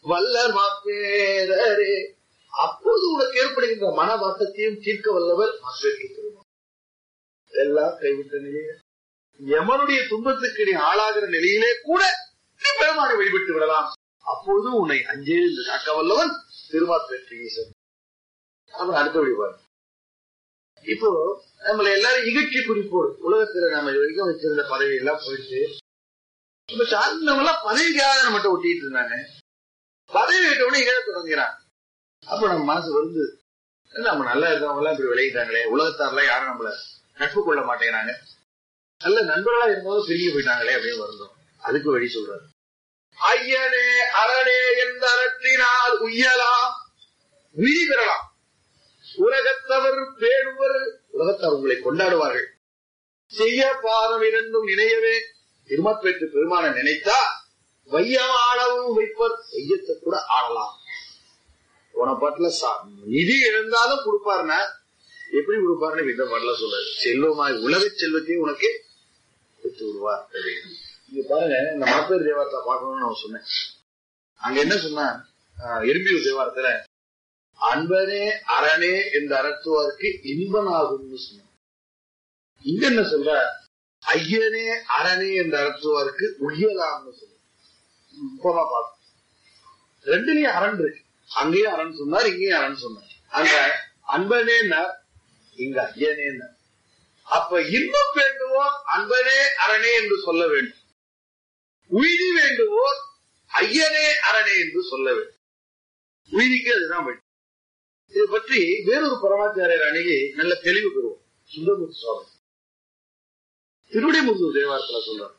வல்லர் மாப்பேரே அப்போது உனக்கு ஏற்படுகின்ற மன வாட்டத்தையும் தீர்க்க வல்லவர் மாப்பேருக்கு பெருமான் எல்லாம் கைவிட்ட நிலையில எமனுடைய துன்பத்துக்கு நீ ஆளாகிற நிலையிலே கூட நீ பெருமானை வழிபட்டு விடலாம் அப்போது உன்னை அஞ்சே என்று காக்க வல்லவன் திருமாப்பேற்று ஈசன் அப்புறம் அடுத்த வழிபாடு இப்போ நம்மள எல்லாரும் இகழ்ச்சி குறிப்போடு உலகத்துல நம்ம இது வரைக்கும் வச்சிருந்த பதவி எல்லாம் போயிட்டு இப்ப சார்ந்தவங்க எல்லாம் பதவிக்காக நம்மகிட்ட ஒட்டிட்டு இருந்தாங்க பதவி விட்டவனே இகழ தொடங்குறான் அப்ப நம்ம மனசு வந்து நம்ம நல்லா இருக்கவங்க எல்லாம் இப்படி விளையிட்டாங்களே உலகத்தாரெல்லாம் யாரும் நம்மள நட்பு கொள்ள மாட்டேங்கிறாங்க நல்ல நண்பர்களா இருந்தவங்க பிரிஞ்சு போயிட்டாங்களே அப்படின்னு வருந்தோம் அதுக்கு வழி சொல்றாரு ஐயனே அரணே என்ற அறத்தினால் உய்யலாம் விதி பெறலாம் உலகத்தவர் பேணுவர் உலகத்தவர் உங்களை கொண்டாடுவார்கள் செய்ய பாதம் இரண்டும் நினையவே திருமப்பேற்று பெருமான நினைத்தா வையம் ஆளவும் வைப்பர் செய்யத்தை கூட ஆளலாம் போன பாட்டுல சா- நிதி இழந்தாலும் கொடுப்பாருன்னா எப்படி கொடுப்பாருன்னு இந்த பாட்டுல சொல்றாரு செல்வமாய் உலக செல்வத்தையும் உனக்கு கொடுத்து விடுவார் அப்படின்னு. இங்க பாருங்க இந்த மாப்பேர் தேவாரத்தை பார்க்கணும்னு நான் சொன்னேன் அங்க என்ன சொன்னா ஆஹ், எறும்பியூர் தேவாரத்துல அன்பனே அரணே என்ற அறத்துவாருக்கு இன்பனாகும்னு சொன்னான் இங்க என்ன சொல்ற ஐயனே அரணே என்ற அறத்துவாருக்கு உயலாம்னு சொல்ற போமா பார்ப்போம் ரெண்டுலயும் அரண் இருக்கு அங்கேயும் அரண் சொன்னார் இங்கேயும் அரண் சொன்னார் அங்க அன்பனேன்னா இங்க ஐயனேன்னா அப்ப இன்பம் வேண்டுவோர் அன்பனே அரணே என்று சொல்ல வேண்டும் உய்தி வேண்டுவோர் ஐயனே அரணே என்று சொல்ல வேண்டும் உய்திக்கு அதுதான் வழி இதை பற்றி வேறொரு பரமாச்சாரியர் அணுகி நல்ல தெளிவு பெறுவோம் சுந்தரமூர்த்தி சுவாமி திருவிடைமுருகர் தேவாரத்துல சொல்றார்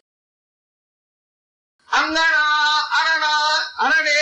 அங்கனா அரணா அரணே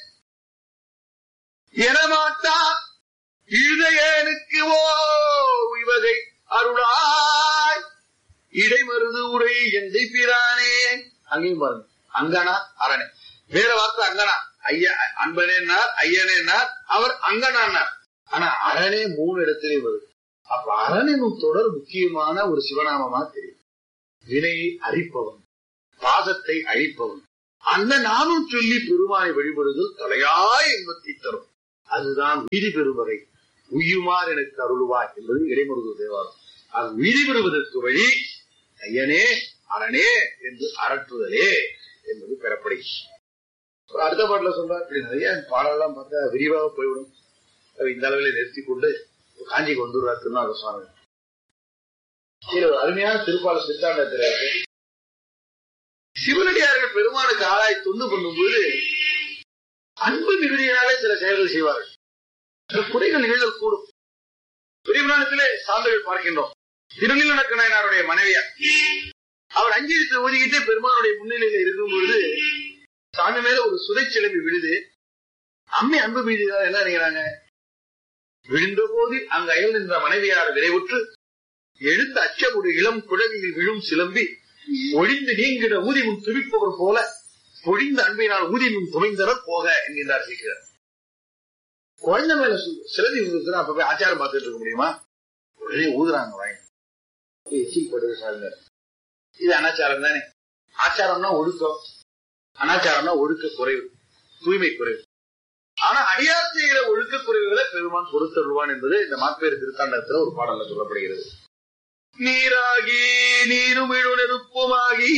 எனமாட்டா இருதயனுக்கு ஓ இவகை அருளாய் இடைமருது உரை எந்தை பிரானே அங்கேயும் பாருங்க அங்கனா அரணே வேற வார்த்தை அங்கனா ஐயா அன்பனேன்னார் ஐயனேன்னார் அவர் அங்கனான்னார் ஆனா அரணே மூணு இடத்திலே வருது அப்ப அரணினும் தொடர் முக்கியமான ஒரு சிவநாமமா தெரியும் வினையை அரிப்பவன் பாசத்தை அழிப்பவன் அந்த நாமும் சொல்லி பெருமானை வழிபடுதல் தலையாய் இன்பத்தை தரும் அதுதான் வீதி பெறுவதை உய்யுமார் எனக்கு அருள்வாய் என்பது இடைமுருகு தேவாரம் அது வீதி பெறுவதற்கு வழி ஐயனே அரணே என்று அரட்டுதலே என்பது பெறப்படுகிறது அப்புறம் அடுத்த பாட்டுல சொல்றார் இப்படி நிறைய பாடலாம் பார்த்தா விரிவாக போய்விடும் அதை இந்த அளவில் நிறுத்தி கொண்டு காஞ்சிக்கு வந்துடுறார் திருநாக சுவாமி இதுல ஒரு அருமையான திருப்பால சித்தாண்டத்தில் இருக்கு சிவனடியார்கள் பெருமானுக்கு ஆளாய் தொண்டு பண்ணும்போது அன்பு மிகுதியினாலே சில செயல்கள் செய்வார்கள் சில குறைகள் நிகழ்தல் கூடும் பெரியபுராணத்திலே சான்றுகள் பார்க்கின்றோம் திருநீலனக்க நாயனாருடைய மனைவியார் அவர் அஞ்சலித்து ஊதிக்கிட்டே பெருமானுடைய முன்னிலையில இருக்கும் பொழுது சாமி மேல ஒரு சுதை சிலம்பி விழுது அம்மி அன்பு மீதுதான் என்ன நினைக்கிறாங்க விழுந்த போது அங்கு அயல் நின்ற மனைவியார் விரைவுற்று எழுந்த அச்சமுடு இளம் குழவியில் விழும் சிலம்பி ஒழிந்து நீங்கிட ஊதி முன் துடிப்பவர் போல பொழிந்த அன்பினால் ஊதி முன் துமைந்தனர் போக என்கின்றார் சீக்கிரம் குழந்தை மேல சு- சிலந்தி விழுந்துச்சுன்னா அப்ப போய் ஆச்சாரம் பார்த்துட்டு இருக்க முடியுமா உடனே ஊதுறாங்க வாங்கி எச்சில் படுது சாருங்க இது அனாச்சாரம் தானே ஆச்சாரம்னா ஒழுக்கம் அனாச்சாரம்னா ஒழுக்க குறைவு தூய்மை குறைவு ஆனா அடியார் செய்கிற ஒழுக்க குறைவுகளை பெருமான் பொறுத்தருவான் என்பது இந்த மாப்பேறு திருத்தாண்டத்துல ஒரு பாடல்ல சொல்லப்படுகிறது நீராகி நீருமிழு நெருப்புமாகி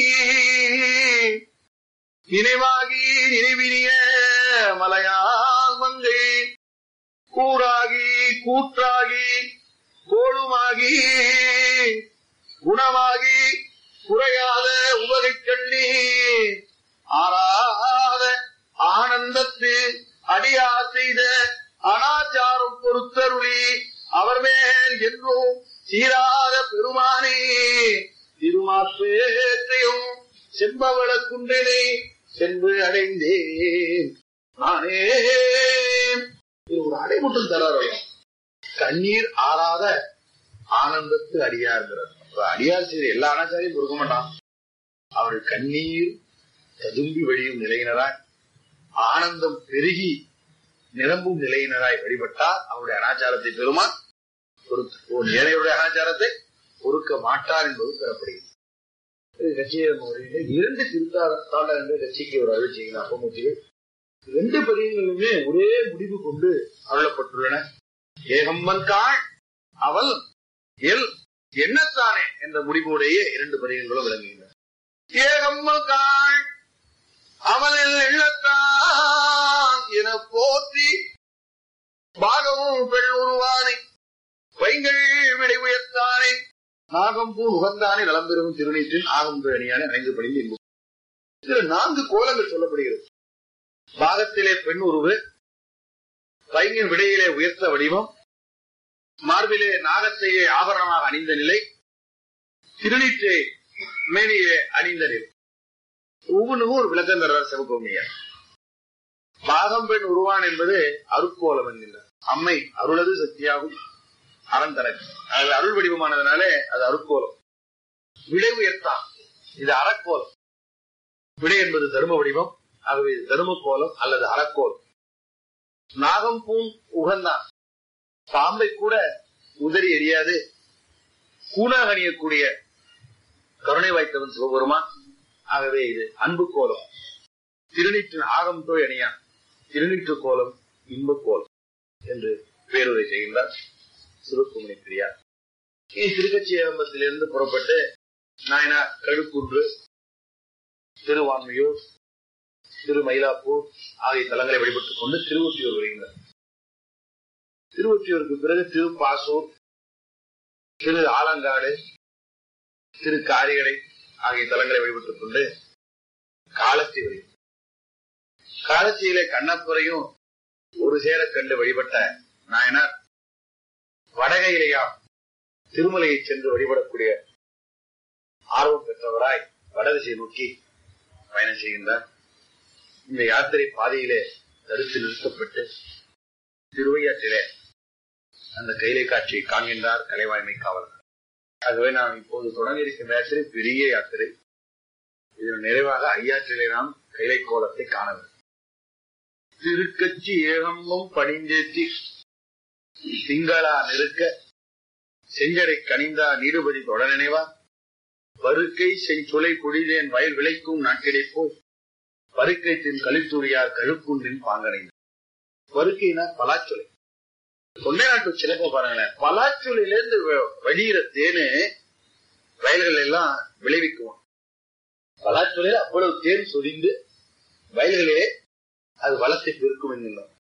நினைவாகி நினைவினிய மலையால் மங்கை கூறாகி கூற்றாகி கோளுமாகி குணமாகி குறையாத உவகை கண்ணி ஆறாத ஆனந்தத்து அடியா செய்த அனாச்சாரம் பொறுத்தருளி அவர் மேல் என்றும் சீராத பெருமானே திருமாப்பேற்றையும் செம்பவள குண்டனை சென்று அடைந்தேன் நானே இது ஒரு அடைமுட்டம் தராரு கண்ணீர் ஆறாத ஆனந்தத்து அடியார்கிறார் அப்ப அடியார் செய்த எல்லா அனாச்சாரையும் கொடுக்க மாட்டான் அவர்கள் கண்ணீர் ததும்பி வழியும் நிலையினராய் ஆனந்தம் பெருகி நிரம்பும் நிலையினராய் வழிபட்டால் அவருடைய அனாச்சாரத்தை பெருமான் பொறுத்து ஒரு ஏழையுடைய அனாச்சாரத்தை பொறுக்க மாட்டார் என்பது பெறப்படுகிறது இது கட்சியை முறையில் இரண்டு திருத்தாண்ட என்று கட்சிக்கு ஒரு அருள் செய்கிறார் அப்பமூர்த்திகள் ரெண்டு பதியங்களுமே ஒரே முடிவு கொண்டு அருளப்பட்டுள்ளன ஏகம்மன் காள் அவள் எல் எண்ணத்தானே என்ற முடிவுடைய இரண்டு பதியங்களும் விளங்குகின்றன ஏகம்மன் காள் அவள் எண்ணத்தான் என போற்றி பாகமும் பெண் உருவானை பைங்கள் விடை உயர்த்தானே நாகம்பூ உகந்தானே நலம் பெறும் திருநீற்றின் ஆகம்பு அணியான ஐந்து படிந்து இன்பு இதுல நான்கு கோலங்கள் சொல்லப்படுகிறது பாகத்திலே பெண் உருவு பைங்கின் விடையிலே உயர்த்த வடிவம் மார்பிலே நாகத்தையே ஆபரணமாக அணிந்த நிலை திருநீற்றை மேனியே அணிந்த நிலை ஒவ்வொன்றுக்கும் ஒரு விளக்கம் தர்றார் சிவகோமியார் பாகம் பெண் உருவான் என்பது அருக்கோலம் என்கின்றார் அம்மை அருளது சக்தியாகும் அறம் தனக்கு அது அருள் வடிவமானதுனாலே அது அருக்கோலம் விடை உயர்த்தான் இது அறக்கோலம் விடை என்பது தர்ம வடிவம் ஆகவே இது தர்ம கோலம் அல்லது அறக்கோலம் நாகம் பூம் உகந்தான் பாம்பை கூட உதறி எரியாது கூணாக அணியக்கூடிய கருணை வாய்த்தவன் சிவபெருமான் ஆகவே இது அன்பு கோலம் திருநீற்றின் ஆகம் தோய் அணியான் திருநீற்று கோலம் இன்ப கோலம் என்று பேருரை செய்கின்றார் சிவகுமணி பிரியார் இனி திருக்கச்சியம்பத்திலிருந்து புறப்பட்டு நாயனார் கழுக்குன்று திருவான்மையூர் திரு மயிலாப்பூர் ஆகிய தலங்களை வழிபட்டுக் கொண்டு திருவொற்றியூர் வருகின்றார் திருவொற்றியூருக்கு பிறகு திருப்பாசூர் திரு ஆலங்காடு திரு காரிகடை ஆகிய தலங்களை வழிபட்டுக் கொண்டு காலத்தி வருகிறார் காலத்தியிலே கண்ணப்புறையும் ஒரு சேர கண்டு வழிபட்ட நாயனார் வடகையிலேயாம் திருமலையை சென்று வழிபடக்கூடிய ஆர்வம் பெற்றவராய் வடதிசை நோக்கி பயணம் செய்கின்றார் இந்த யாத்திரை பாதையிலே தடுத்து நிறுத்தப்பட்டு திருவையாற்றிலே அந்த கைலை காட்சியை காண்கின்றார் கலைவாய்மை காவலர் ஆகவே நாம் இப்போது தொடங்கி இருக்கின்ற யாத்திரை பெரிய யாத்திரை இதன் நிறைவாக ஐயாற்றிலே நாம் கைலை கோலத்தை காண வேண்டும் திருக்கச்சி ஏகம்பம் பணிந்தேத்தி திங்களா நெருக்க செஞ்சடை கனிந்தா நீடுபதி தொட நினைவா பருக்கை செஞ்சுளை குடிதேன் வயல் விளைக்கும் நாட்கிடைப்போ பருக்கை தின் கலித்துரியார் கழுக்குன்றின் பாங்கடைந்த பருக்கைனா பலாச்சொலை தொண்டை நாட்டு சிறப்ப பாருங்களேன் பலாச்சொலையிலிருந்து வடிகிற தேனு வயல்கள் எல்லாம் விளைவிக்குவோம் பலாச்சொலையில அவ்வளவு தேன் சொரிந்து வயல்களே அது வளத்தை பெருக்கும் என்கிறோம்